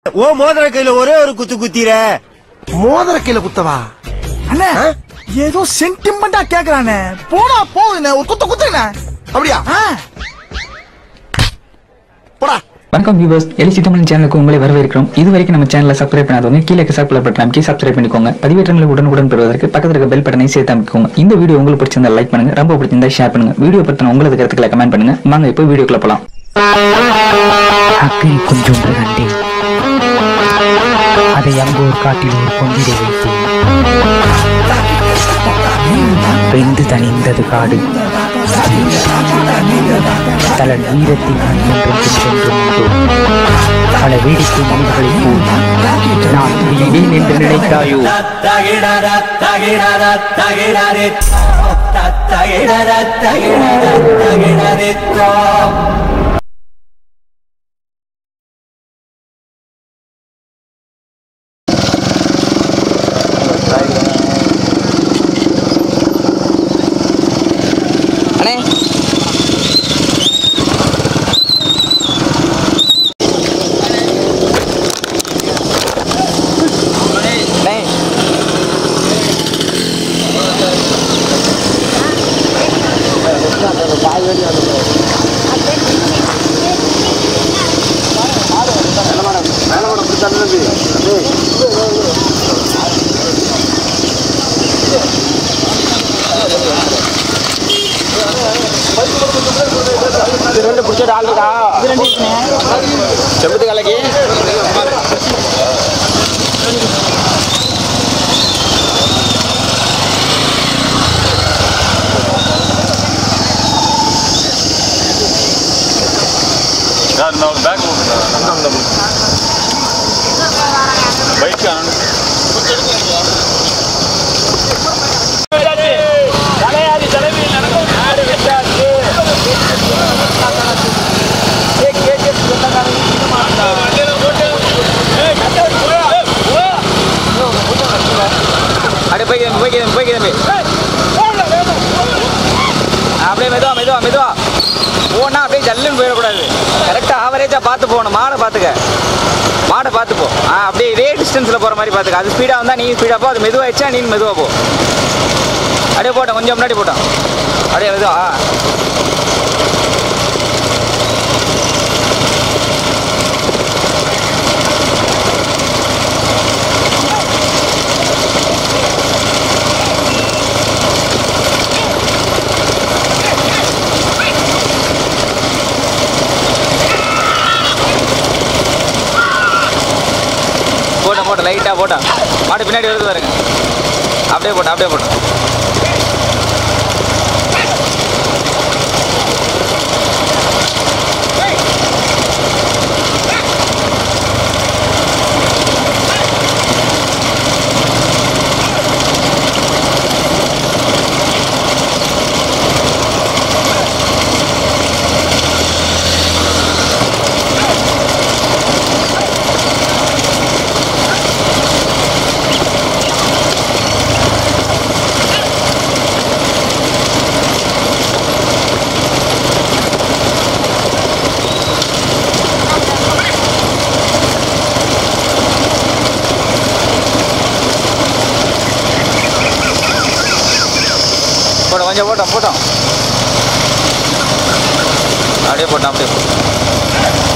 ஓ மோதிர கையில ஒரே ஒரு குத்து குத்திர மோதிர கீழ குத்தவா அண்ணே ஏதோ சென்டிமெண்டா கேக்குறானே போனா போகுதுண்ணே ஒரு குத்த குத்துண்ணே அப்படியா ஆ போடா வணக்கம் வியூவர்ஸ் எலிசி தமிழ் சேனலுக்கு உங்களை வரவேற்கிறோம் இது வரைக்கும் நம்ம சேனலை சப்ஸ்கிரைப் பண்ணாதவங்க கீழே சப்ஸ்கிரைப் பட்டன் கீ சப்ஸ்கிரைப் பண்ணிக்கோங்க பதிவேற்றங்களை உடனுக்குடன் பெறுவதற்கு பக்கத்தில் இருக்க பெல் பட்டனை சேர்த்து அமைக்கோங்க இந்த வீடியோ உங்களுக்கு பிடிச்சிருந்தா லைக் பண்ணுங்க ரொம்ப பிடிச்சிருந்தா ஷேர் பண்ணுங்க வீடியோ பத்தின உங்களது கருத்துக்களை கமெண்ட் பண்ணுங்க வாங்க இப்போ வீடியோக்குள்ள போலாம் அக்கறை கொஞ்சொன்று கண்டேன் அதை அங்கோர் காட்டில் ஒரு கொண்டிடை வைத்தேன் வெந்து தணிந்தது காடு தலன் வீரத்தின் அன்பென்றும் சென்றும் உண்டு பல வேடிக்கை மனிதர்களைப் போல் நான் விழுவேன் என்று நினைத்தாயோ யார் நான் ஒரு பேக் பைக் அப்படியே போய் போய் போய் தம்பி அப்படியே மெதுவா மெதுவா மெதுவா போனா அப்படியே ஜல்லுன்னு போயிடக்கூடாது கரெக்டாக ஆவரேஜாக பார்த்து போகணும் மாடை பார்த்துக்க மாடை பார்த்து போ ஆ அப்படியே இதே டிஸ்டன்ஸில் போகிற மாதிரி பார்த்துக்க அது ஸ்பீடாக வந்தால் நீ ஸ்பீடாக போ அது மெதுவாகிடுச்சா நீ மெதுவாக போ அப்படியே போட்டோம் கொஞ்சம் முன்னாடி போட்டோம் அப்படியே மெதுவா ஆ போட்டோம் போட்டோம் லைட்டாக போட்டோம் மாடு பின்னாடி வருது பாருங்க அப்படியே போட்டோம் அப்படியே போட்டோம் போட்டோம் கொஞ்சம் போட்டோம் போட்டோம் அப்படியே போட்டோம் அப்படியே போட்டோம்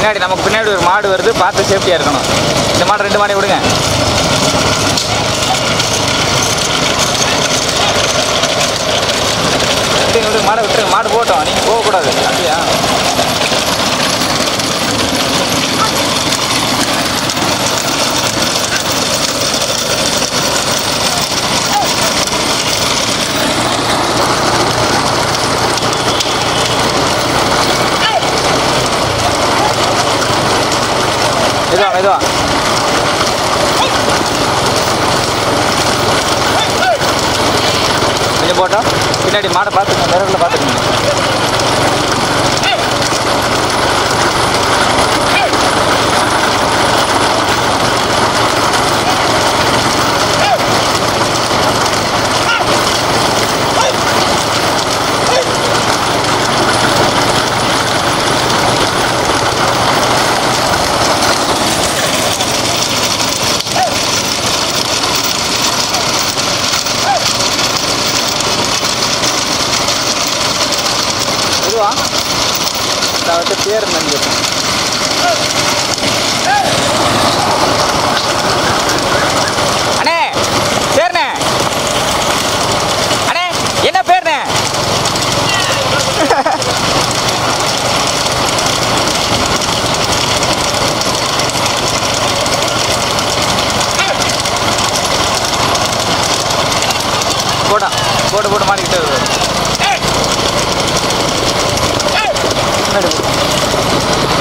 பின்னாடி நமக்கு பின்னாடி ஒரு மாடு வருது பார்த்து சேஃப்டியாக இருக்கணும் இந்த மாடு ரெண்டு மாடை விடுங்க விடுங்க விடுங்க மாடை விட்டுருங்க மாடு போட்டோம் நீங்கள் போகக்கூடாது அப்படியா மெதுவா மெதுவா கொஞ்சம் போட்டோம் பின்னாடி மாடை பார்த்துக்கணும் விரலில் பார்த்துக்கணும் மெதுவா நான் வந்து பேர் நினைக்கிறேன் அண்ணே பேர்ண்ணே அண்ணே என்ன பேர்ண்ணே போடா போட்டு போட்டு மாட்டிக்கிட்டு வருவாரு. முன்னாடி போ.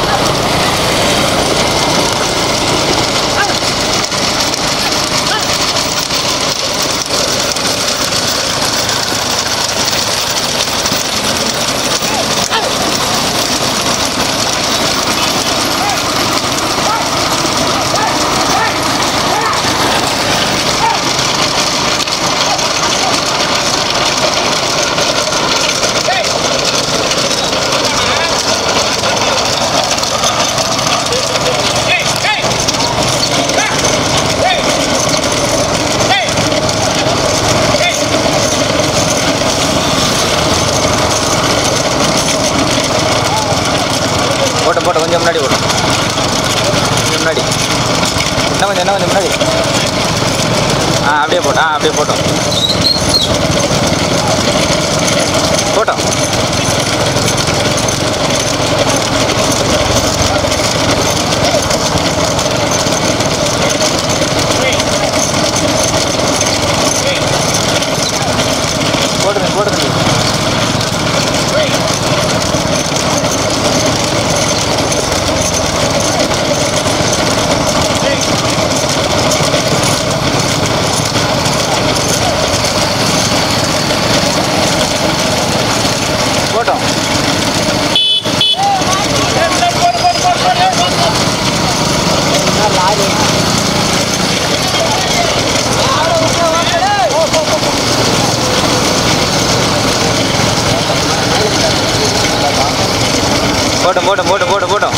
போட்ட போட்ட கொஞ்சம் முன்னாடி போட்டோம் கொஞ்சம் முன்னாடி என்ன கொஞ்சம் என்ன கொஞ்சம் முன்னாடி ஆ அப்படியே போட்டோம் ஆ அப்படியே போட்டோம் போட்டோம் போடுங்க போடுங்க போட்டோம் போட்டோம் போட்டோம் போட்டோம் போட்டோம் போட்டோம்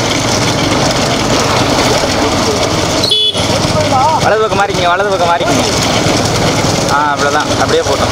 வலது பக்கம் மாறிக்கிங்க வலது பக்கம் மாறிக்கிங்க ஆ அவ்வளோதான் அப்படியே போட்டோம்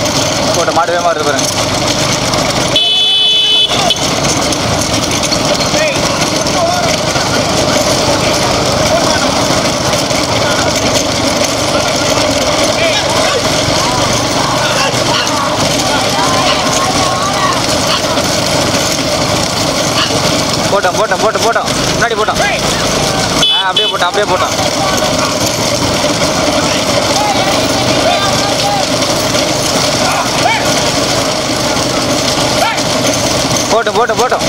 போட்ட மாடு வேகமாக வருது பாருங்க அப்படியே போட்டோம் அப்படியே போட்டோம் போட்டோம் போட்டோம் போட்டோம்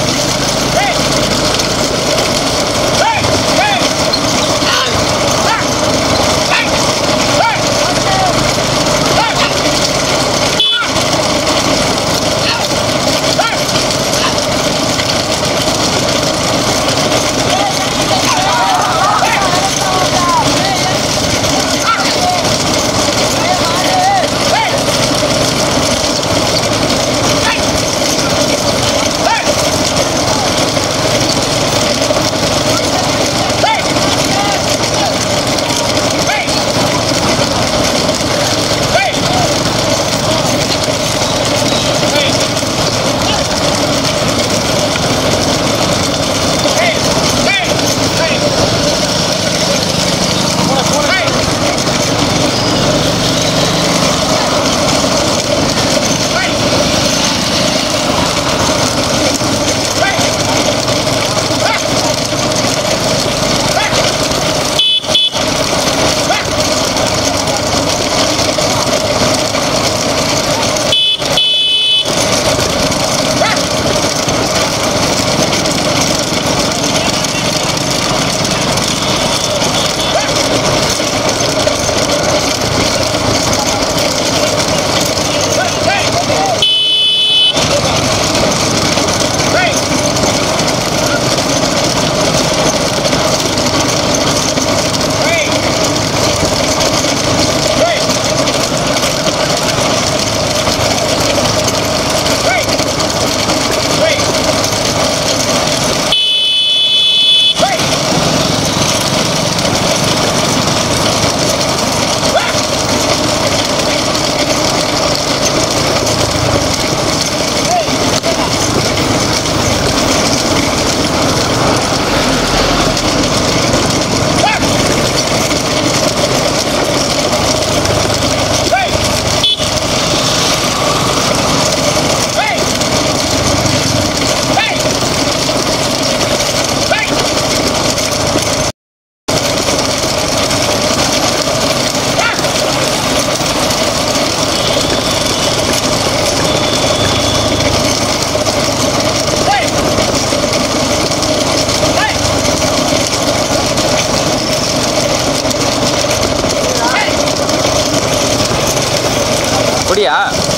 அப்படியா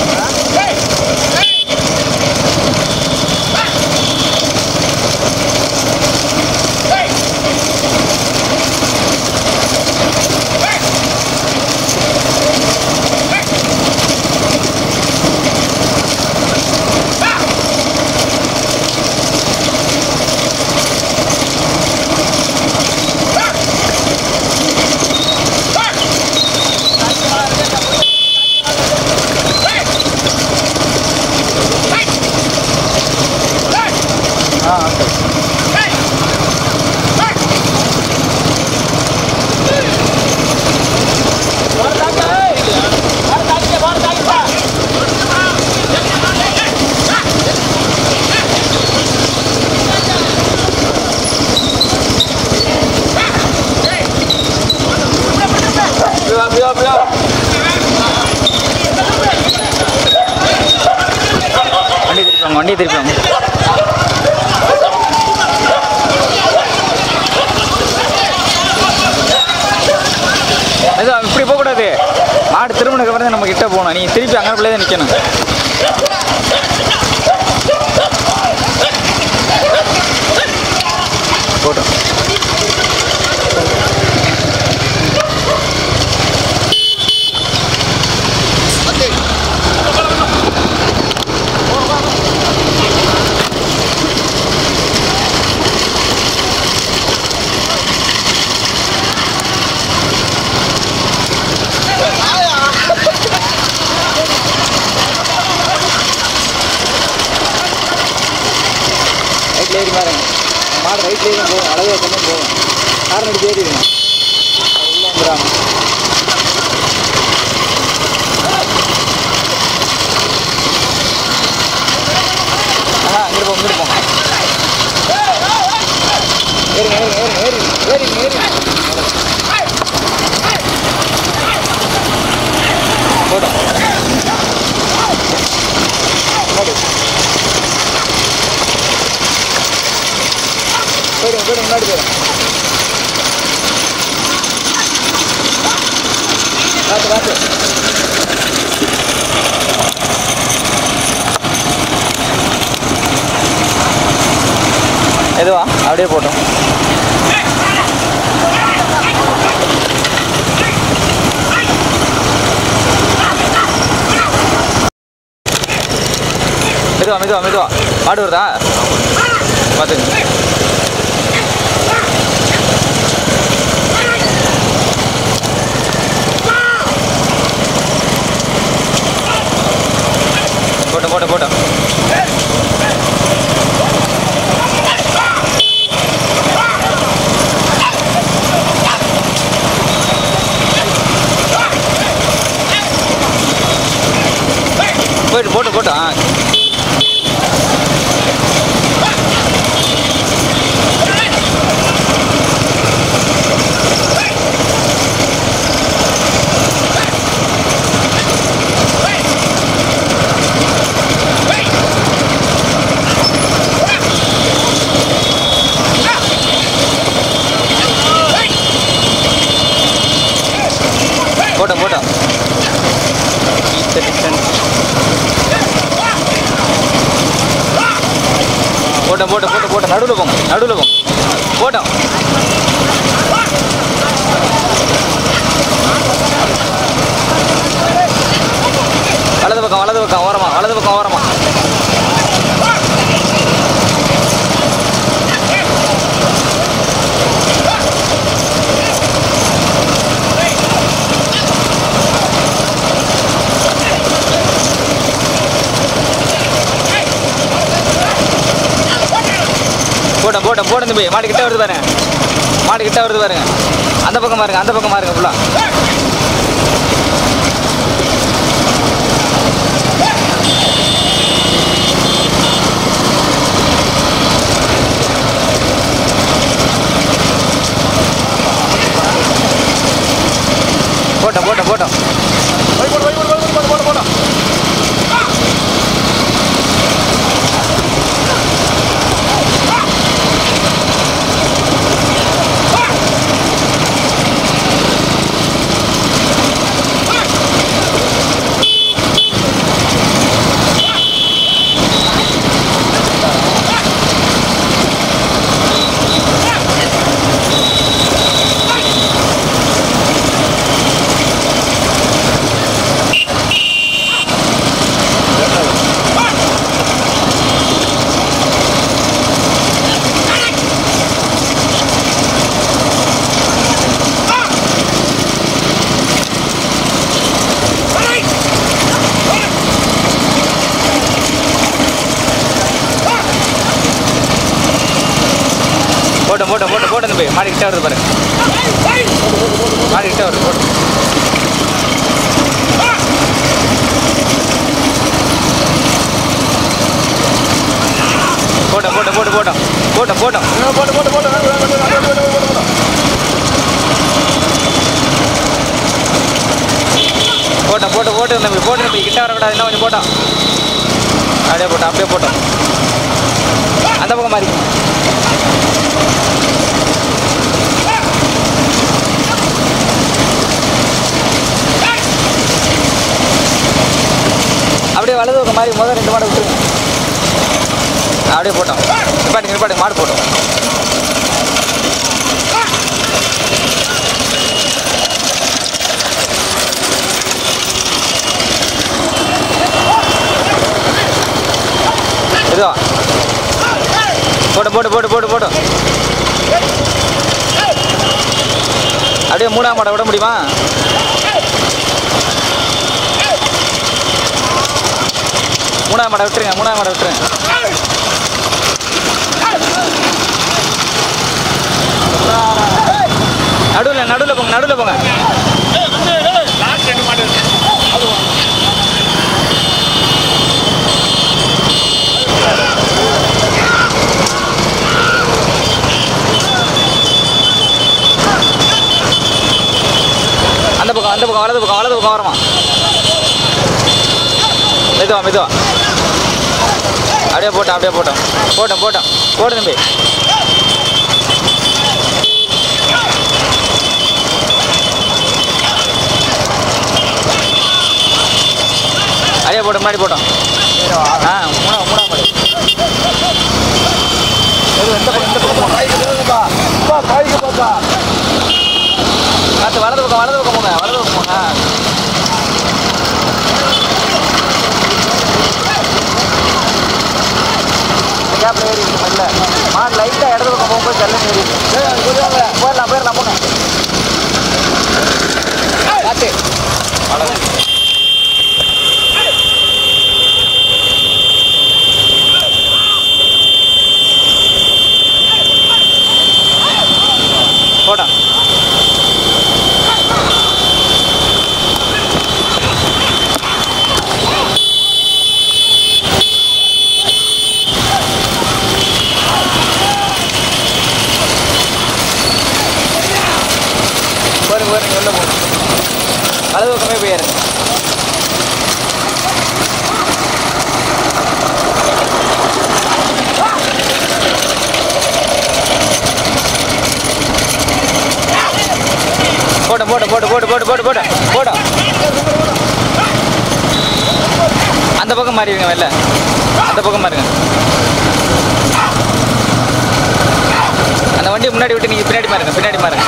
வண்டி திருப்பி வண்டி திருப்பி அது இப்படி போகக்கூடாது மாடு திரும்பினதுக்கு அப்புறம் தான் நம்ம கிட்ட போகணும் நீ திருப்பி அங்கே தான் நிற்கணும் போட்டோம் ரைட்ல ஏறி பாருங்க மாடு ரைட்ல ஏறி போகும் அழகாக கொஞ்சம் போகும் காரணம் எடுத்து ஏறிடுங்க அது உள்ள வந்துடாம ஆஹா இங்கிட்டு போ இங்கிட்டு போ ஏறுங்க ஏறுங்க ஏறுங்க ஏறுங்க ஏறி ஏறி போதும் போயிடும் போயிடும் முன்னாடி போயிடும் பார்த்து பார்த்து எதுவா அப்படியே போட்டோம் மெதுவா மெதுவா மெதுவா மாடு வருதா பார்த்துங்க போட்டோம் போட்டோம் போட்டோம் போயிட்டு போட்டு போட்டு ஆ போட்டோம் போட்டோம் Keep the distance. போட்டோம் போட்டோம் போட்டோம் போட்டோம் நடுவில் போங்க நடுவில் போங்க போட்டோம் வலது பக்கம் வலது பக்கம் ஓரமா வலது பக்கம் ஓரமா போட்டோம் போட்டோம் போட்டோம் தம்பி மாடு கிட்ட வருது பாருங்க மாடு கிட்ட வருது பாருங்க அந்த பக்கம் பாருங்க அந்த பக்கம் பாருங்க ஃபுல்லா போட்டோம் போட்டோம் போட்டோம் போய் போட்டு போய் போட்டு போட்டு போட்டு போட்டோம் போட்டோம் போட்டோம் போட்டோம் போட்டோம் தம்பி மாடு கிட்ட வருது பாருங்க மாடு கிட்ட வருது போட்டோம் போட்டோம் போட்டோம் போட்டு போட்டோம் போட்டோம் போட்டோம் போட்டு போட்டு போட்டோம் போட்டோம் போட்டு போட்டு தம்பி போட்டு தம்பி கிட்ட வரக்கூடாது இன்னும் கொஞ்சம் போட்டோம் அப்படியே போட்டோம் அப்படியே போட்டோம் அந்த பக்கம் மாறி அப்படியே வலது பக்கம் மாதிரி முதல் ரெண்டு மாடு விட்டுருங்க அப்படியே போட்டோம் நிப்பாட்டி நிப்பாட்டி மாடு போட்டோம் இதோ போட்டு போட்டு போட்டு போட்டு போட்டு அப்படியே மூணாம் மாடை விட முடியுமா மூணாம் மாடை விட்டுருங்க மூணாம் மாடை விட்டுருங்க நடுவில் நடுவில் போங்க நடுவில் போங்க இந்த பக்கம் வலது பக்கம் வலது பக்கம் வரமா மெதுவா மெதுவா அப்படியே போட்டோம் அப்படியே போட்டோம் போட்டோம் போட்டோம் போடு தம்பி அப்படியே போட்டு முன்னாடி போட்டோம் ஆ மூணா மூணா மாடி எந்த பக்கம் இந்த பக்கம் போகணும் பார்த்து வலது பக்கம் வலது பக்கம் போங்க வலது பக்கம் போங்க இந்த கேப்ல ஏறி இருக்கு மெல்ல மாடு லைட்டாக இடது பக்கம் போகும்போது செல்லுன்னு ஏறி இருக்கு. போயிடலாம் போயிடலாம் போங்க பார்த்து அவ்வளோதான் போடா போருங்க போருங்க உள்ள போங்க வலது பக்கமே போயிரு போட்டு போட்டு போட்டு போட்டு போட்டு போட்டு போட்டு போடு அந்த பக்கம் மாறிடுங்க வெளில அந்த பக்கம் மாறுங்க அந்த வண்டி முன்னாடி விட்டு நீங்க பின்னாடி மாறுங்க பின்னாடி மாறுங்க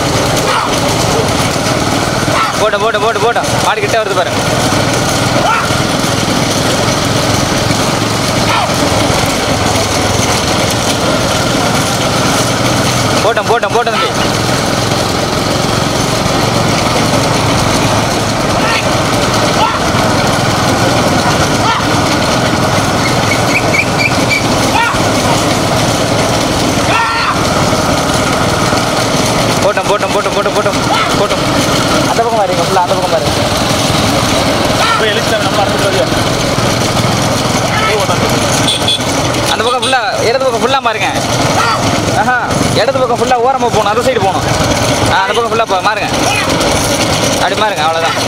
போட்டு போட்டு போட்டு போட்டு மாடு கிட்ட வருது பாருங்க போட்டோம் போட்டோம் போட்டோம் தம்பி போட்டோம் போட்டோம் போட்டோம் போட்டோம் போட்டோம் போட்டோம் அந்த பக்கம் பாருங்க ஃபுல்லாக அந்த பக்கம் பாருங்க அந்த பக்கம் ஃபுல்லாக இடது பக்கம் ஃபுல்லாக மாறுங்க ஆஹா இடது பக்கம் ஃபுல்லாக ஓரமாக போகணும் அந்த சைடு போகணும் ஆ அந்த பக்கம் ஃபுல்லாக மாறுங்க அப்படி மாறுங்க அவ்வளோதான்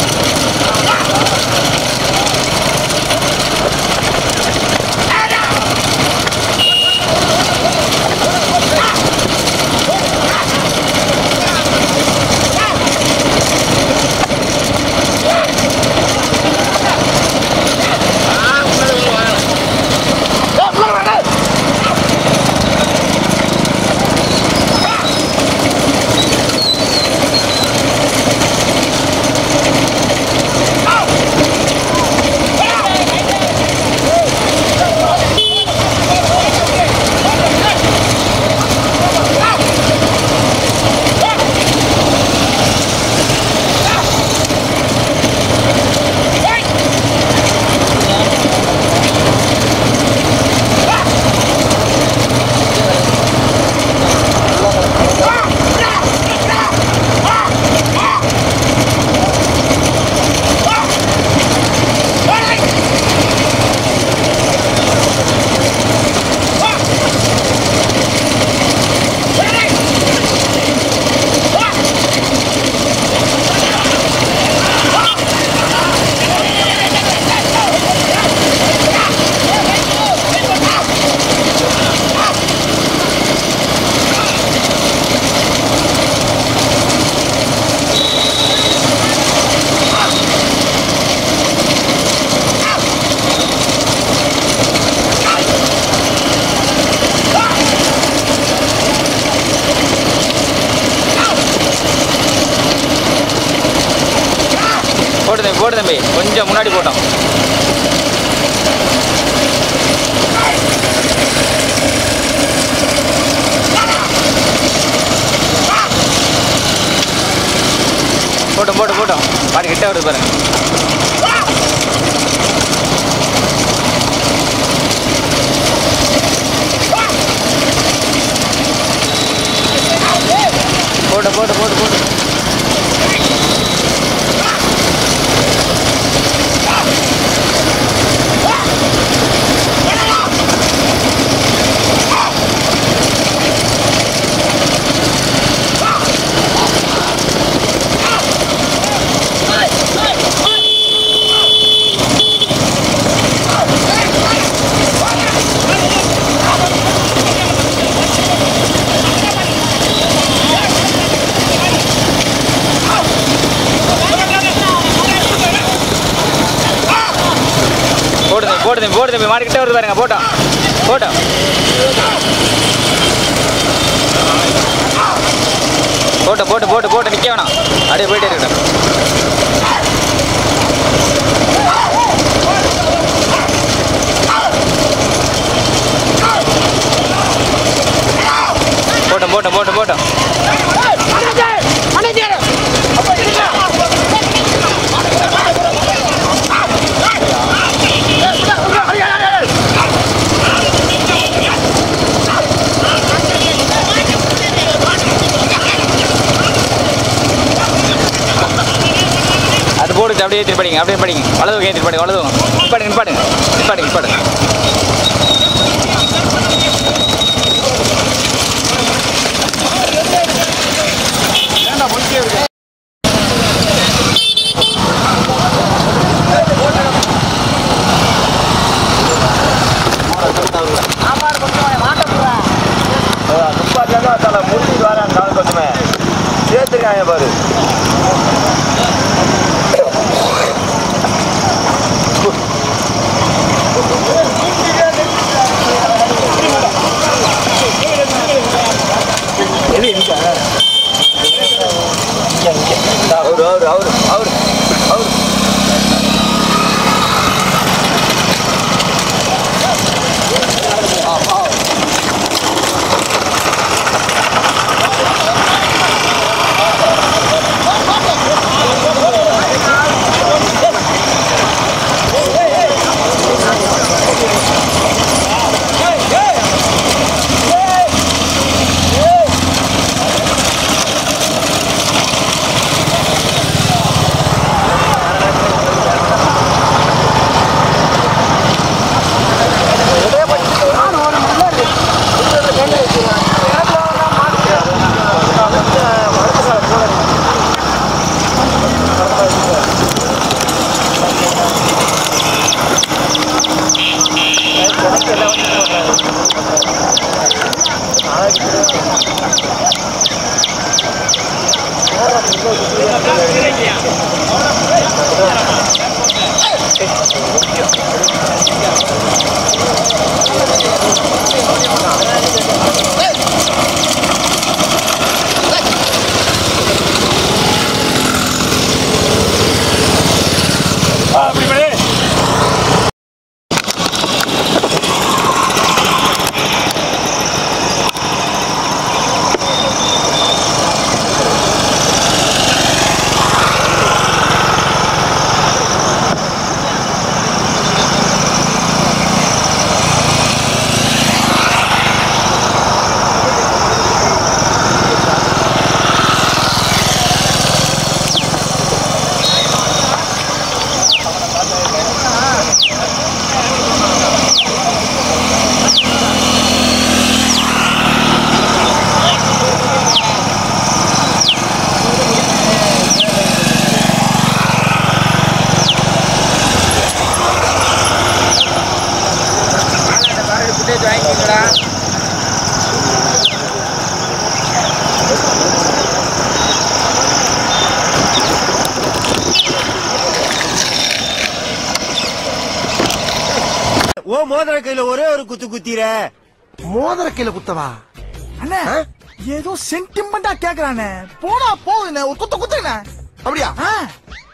போடு தம்பி போடு தம்பி கொஞ்சம் முன்னாடி போட்டோம் போட்டோம் போட்டு போட்டோம் பாரு கிட்ட வருது பாருங்க போட்டு போட்டு போட்டு போட்டு வருது மாடு கிட்ட வருது பாருங்க போட்டோம் போட்டோம் போட்டு போட்டு போட்டு போட்டு நிக்க வேணாம் அப்படியே போயிட்டே இருக்கட்டும் போட்டோம் போட்டோம் போட்டோம் போட்டோம் அது போடுச்சு அப்படியே ஏற்றி படிங்க அப்படியே படிங்க வலது ஏற்றி படிங்க வலது நிப்பாடுங்க நிப்பாடுங்க நிப்பாடுங்க நிப்பாடுங்க சேர்த்துருக்காங்க பாரு அவரு அவரு அவரு அவரு அவரு ஓ மோதிர கையில ஒரே ஒரு குத்து குத்திர மோதிர கையில குத்தவா அண்ணே ஏதோ சென்டிமெண்டா கேக்குறானே போனா போகுதுண்ணே ஒரு குத்த குத்துங்கண்ணே அப்படியா ஆ